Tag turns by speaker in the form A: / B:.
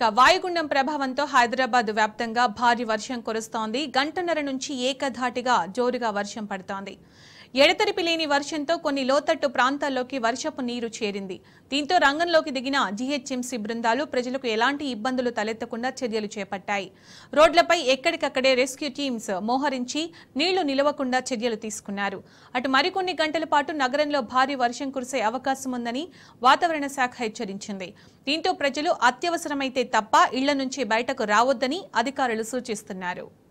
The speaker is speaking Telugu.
A: ఇక వాయుగుండం ప్రభావంతో హైదరాబాద్ వ్యాప్తంగా భారీ వర్షం కురుస్తోంది గంటన్నర నుంచి ఏకధాటిగా జోరుగా వర్షం పడుతోంది ఎడతెరిపి లేని వర్షంతో కొన్ని లోతట్టు ప్రాంతాల్లోకి వర్షపు నీరు చేరింది దీంతో రంగంలోకి దిగిన జీహెచ్ఎంసీ బృందాలు ప్రజలకు ఎలాంటి ఇబ్బందులు తలెత్తకుండా చర్యలు చేపట్టాయి రోడ్లపై ఎక్కడికక్కడే రెస్క్యూ టీమ్స్ మోహరించి నీళ్లు నిలవకుండా చర్యలు తీసుకున్నారు అటు మరికొన్ని గంటల పాటు నగరంలో భారీ వర్షం కురిసే అవకాశం ఉందని వాతావరణ శాఖ హెచ్చరించింది దీంతో ప్రజలు అత్యవసరమైతే తప్ప ఇళ్ల నుంచి బయటకు రావొద్దని అధికారులు సూచిస్తున్నారు